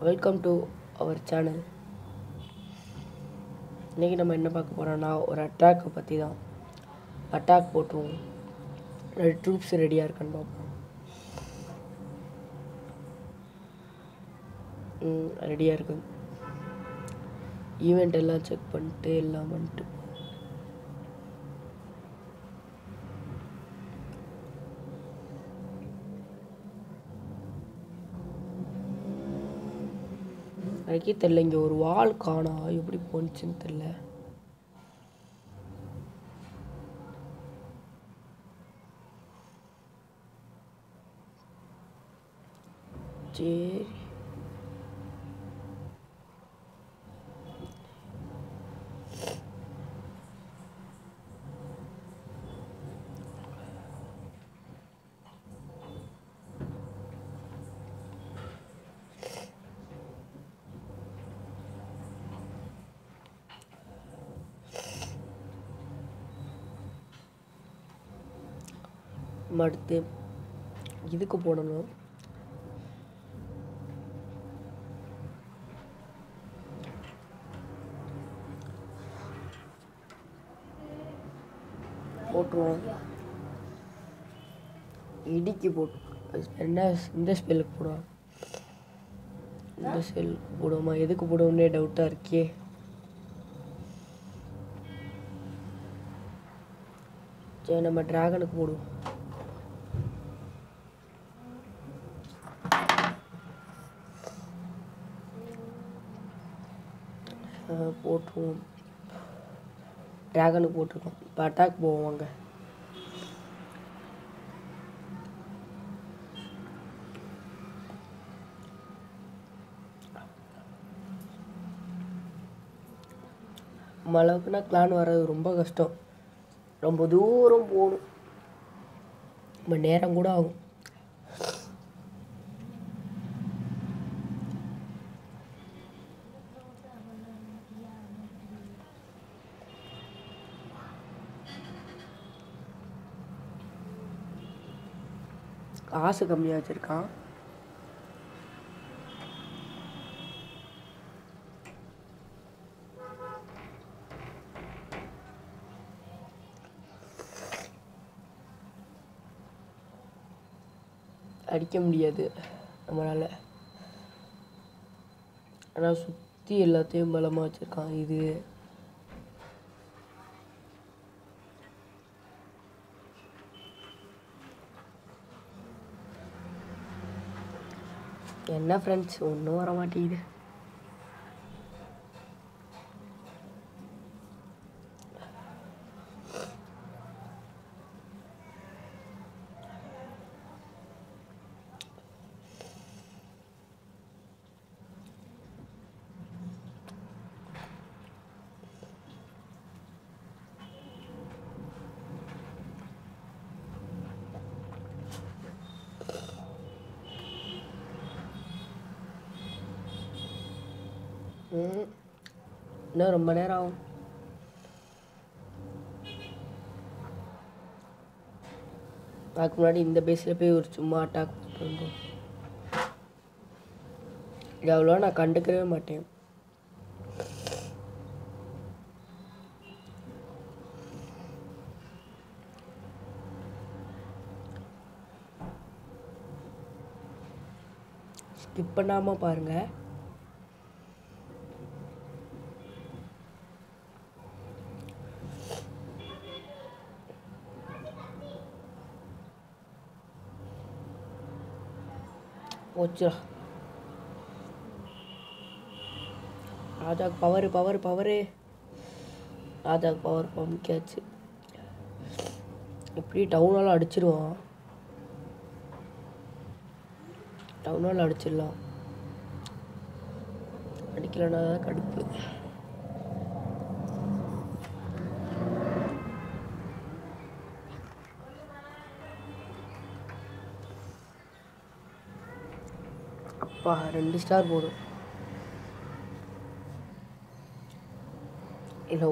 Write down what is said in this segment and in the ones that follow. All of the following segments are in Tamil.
வெல்கம் டு அவர் சேனல் இன்றைக்கி நம்ம என்ன பார்க்க போகிறோம்னா ஒரு அட்டாக்கை பற்றி தான் அட்டாக் போட்டுருவோம் ரெண்டு ட்ரூப்ஸ் ரெடியாக இருக்கான்னு பார்ப்போம் ம் ரெடியாக இருக்கு ஈவெண்ட் எல்லாம் செக் பண்ணிட்டு எல்லாம் பண்ணிட்டு எனக்கே தெரில இங்கே ஒரு வால் காணா எப்படி போணுச்சுன்னு தெரில சரி நம்ம அடுத்து இதுக்கு போடணும் போட்டுருவோம் இடிக்கு போட்டு என்ன இந்த ஸ்பெல்லுக்கு போடுவோம் இந்த ஸ்பெல்லுக்கு போடுவோமா எதுக்கு போடுவோம்னே டவுட்டாக இருக்கே சரி நம்ம டிராகனுக்கு போடுவோம் அஹ் போட்டுருவோம் ட்ராகனுக்கு போட்டிருக்கோம் இப்போ அட்டாக் போவோம் வாங்க நம்ம அளவுக்குனா கிளான் வர்றது ரொம்ப கஷ்டம் ரொம்ப தூரம் போகணும் ரொம்ப நேரம் கூட ஆகும் காசு கம்மியாக வச்சுருக்கான் அடிக்க முடியாது நம்மளால் ஆனால் சுற்றி எல்லாத்தையும் பலமாக வச்சுருக்கான் இது என்ன ஃப்ரெண்ட்ஸ் ஒன்றும் வர மாட்டேங்குது ம். இன்னும் ரொம்ப நேரம் ஆகும் அதுக்கு முன்னாடி இந்த பேஸில் போய் ஒரு சும்மா அட்டாக் பண்ணுறோம் இது அவ்வளோ நான் கண்டுக்கவே மாட்டேன் ஸ்கிப் பண்ணாமல் பாருங்கள் போச்சுடா ராஜாக்கு பவர் பவர் பவரு ராஜாக்கு பவர் பம்பிக்காச்சு எப்படி டவுனால் அடிச்சிருவான் டவுனால் அடிச்சிடலாம் அடிக்கலைன்னா தான் கடுப்பு அப்பா ரெண்டு ஸ்டார் போடும் இல்லை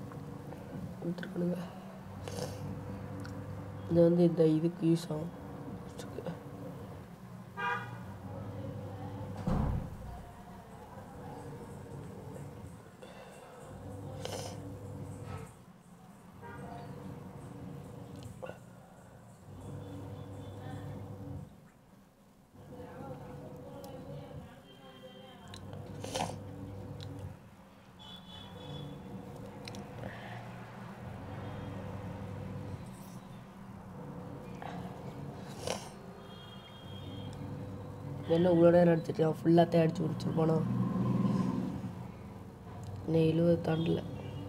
கொடுத்துருக்கணுங்க இது வந்து இந்த இதுக்கு யூஸ் ஆகும் என்ன இவ்வளோ நேரம் அடிச்சிருக்கான் ஃபுல்லாத்தையும் அடிச்சு முடிச்சிருப்பானோ இன்னும் எழுபது தாண்டல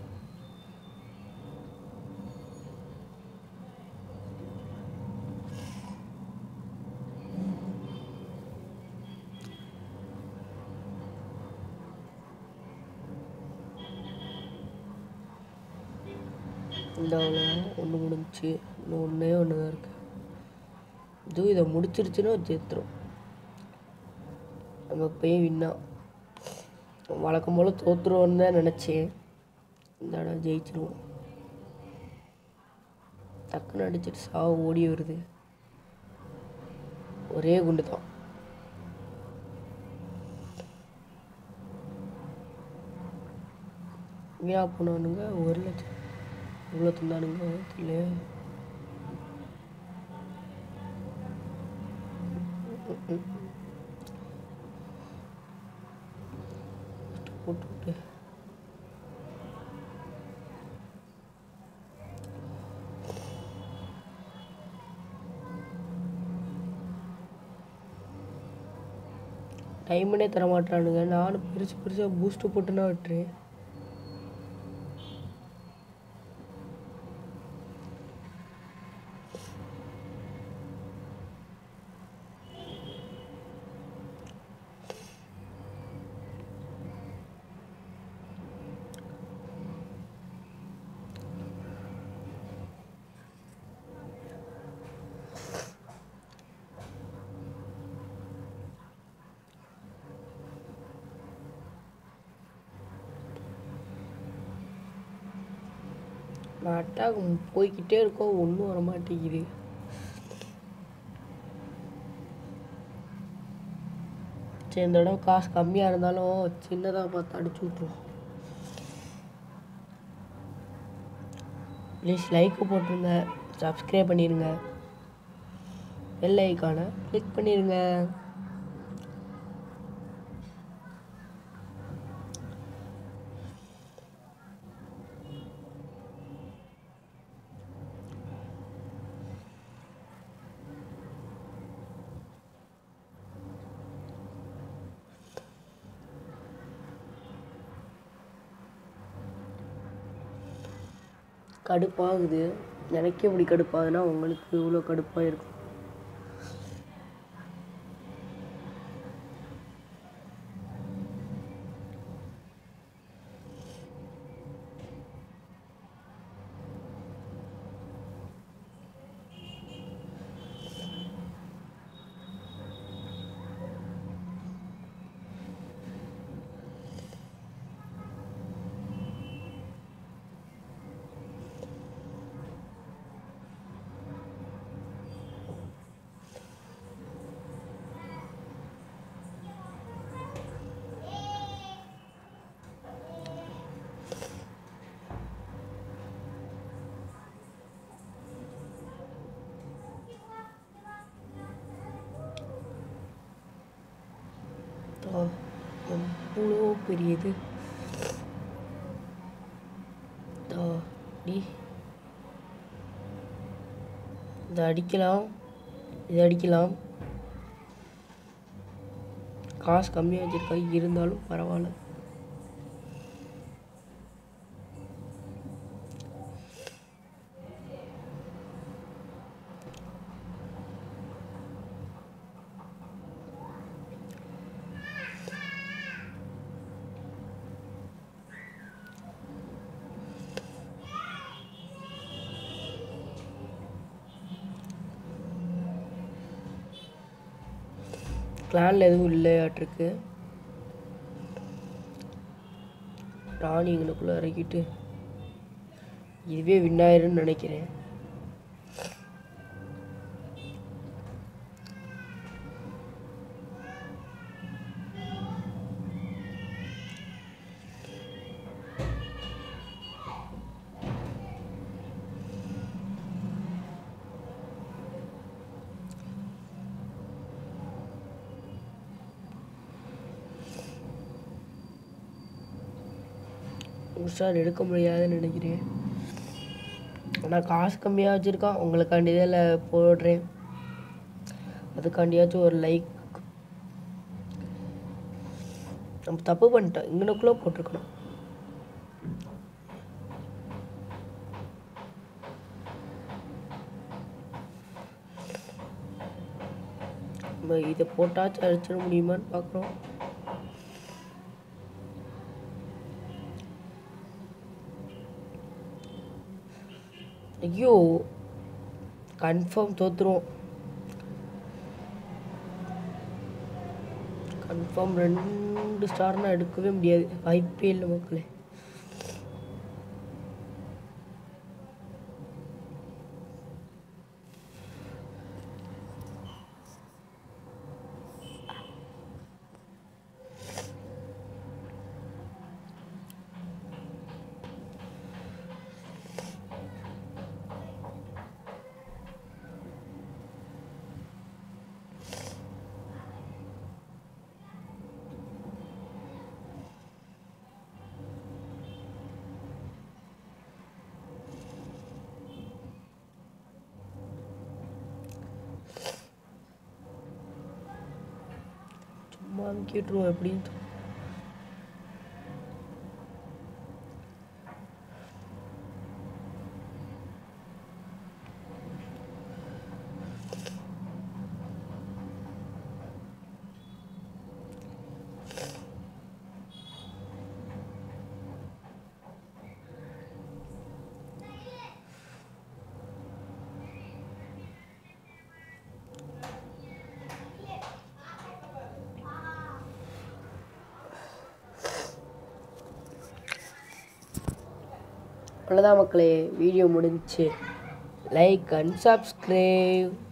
இந்த ஒன்று முடிஞ்சுச்சு இன்னும் ஒன்றே ஒன்று தான் இருக்குது இதுவும் இதை முடிச்சிருச்சுன்னா ஜெயித்துரும் நம்ம போய் வின்னா வழக்கம் போல் தோற்றுருவோன்னு தான் நினச்சேன் இந்த இடம் ஜெயிச்சிருவோம் டக்குன்னு அடிச்சிட்டு சாவு ஓடி வருது ஒரே குண்டு தான் வீணா போனவனுங்க ஒரு லட்சம் இவ்வளோ தந்தானுங்க தெரியல போட்டு விட்டு டைமனே தர மாட்டானுங்க நானும் பெருசு பெருசாக பூஸ்ட்டு போட்டுனா விட்டுறேன் நான் அட்டாக் போய்க்கிட்டே இருக்கோம் ஒன்றும் வர மாட்டேங்குது சரி இந்த தடவை காசு கம்மியாக இருந்தாலும் சின்னதாக பார்த்து அடிச்சு விட்ருவோம் ப்ளீஸ் லைக்கு போட்டுருங்க சப்ஸ்கிரைப் பண்ணிடுங்க பெல் ஐக்கானை கிளிக் பண்ணிடுங்க கடுப்பாகுது எனக்கே இப்படி கடுப்பாகுதுன்னா உங்களுக்கு இவ்வளோ கடுப்பாக இருக்கும் ஆ, எவ்வளோ பெரியது ஆ, டி இதை அடிக்கலாம் இதை அடிக்கலாம் காசு கம்மியாக வச்சுருக்கா இருந்தாலும் பரவாயில்ல பிளானில் எதுவும் இல்லையாட்டிருக்கு ராணி இங்கனுக்குள்ளே இறக்கிட்டு இதுவே வின்னாயிருன்னு நினைக்கிறேன் உஷார் எடுக்க முடியாதுன்னு நினைக்கிறேன் ஆனால் காசு கம்மியாக வச்சுருக்கான் உங்களுக்காண்டி தான் இல்லை போடுறேன் அதுக்காண்டியாச்சும் ஒரு லைக் நம்ம தப்பு பண்ணிட்டோம் இங்கனுக்குள்ளே போட்டிருக்கணும் நம்ம இதை போட்டாச்சும் அடிச்சிட முடியுமான்னு பார்க்குறோம் ஐயோ கன்ஃபார்ம் தோத்துருவோம் கன்ஃபார்ம் ரெண்டு ஸ்டார்னா எடுக்கவே முடியாது வாய்ப்பே இல்லை மக்களே சும்மா கேட்டுருவோம் எப்படின்னு தோணும். அவ்வளோதான் மக்களே வீடியோ முடிஞ்சுச்சு லைக் அண்ட் சப்ஸ்கிரைப்